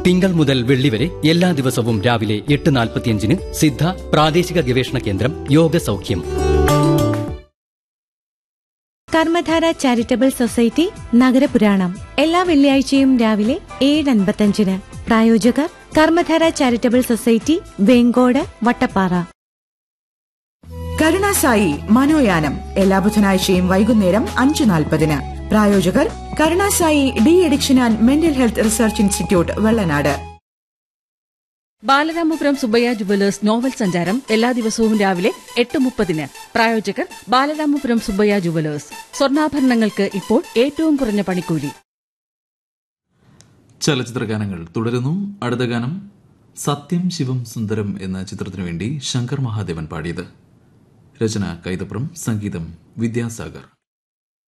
തിങ്കൾ മുതൽ വെള്ളി വരെ എല്ലാ ദിവസവും രാവിലെ എട്ട് നാൽപ്പത്തിയഞ്ചിന് സിദ്ധ പ്രാദേശിക ഗവേഷണ കേന്ദ്രം യോഗ സൗഖ്യം കർമ്മധാര ചാരിറ്റബിൾ സൊസൈറ്റി നഗരപുരാണം എല്ലാ വെള്ളിയാഴ്ചയും രാവിലെ ഏഴ് അൻപത്തഞ്ചിന് പ്രായോജകർ കർമ്മധാര ചാരിറ്റബിൾ സൊസൈറ്റി വേങ്കോട് വട്ടപ്പാറ കരുണാസായി മനോയാനം എല്ലാ ബുധനാഴ്ചയും വൈകുന്നേരം അഞ്ചു നാൽപ്പതിന് പ്രായോജകർ Karunasai de addiction and mental health research institute Vellanad Balaramapuram Subbaiah jewellers novel സഞ്ചാരം എല്ലാ ദിവസവും രാവിലെ എട്ട് മുപ്പതിന് പ്രായോജകർ ബാലരാമപുരം സുബയ്യ ജുവലേഴ്സ് സ്വർണ്ണാഭരണങ്ങൾക്ക് ഇപ്പോൾ ഏറ്റവും കുറഞ്ഞ പണിക്കൂലി ചലച്ചിത്ര ഗാനങ്ങൾ തുടരുന്നു അടുത്ത ഗാനം സത്യം ശിവം സുന്ദരം എന്ന ചിത്രത്തിനു വേണ്ടി ശങ്കർ മഹാദേവൻ പാടിയത് രചന കൈതപ്രം സംഗീതം വിദ്യാസാഗർ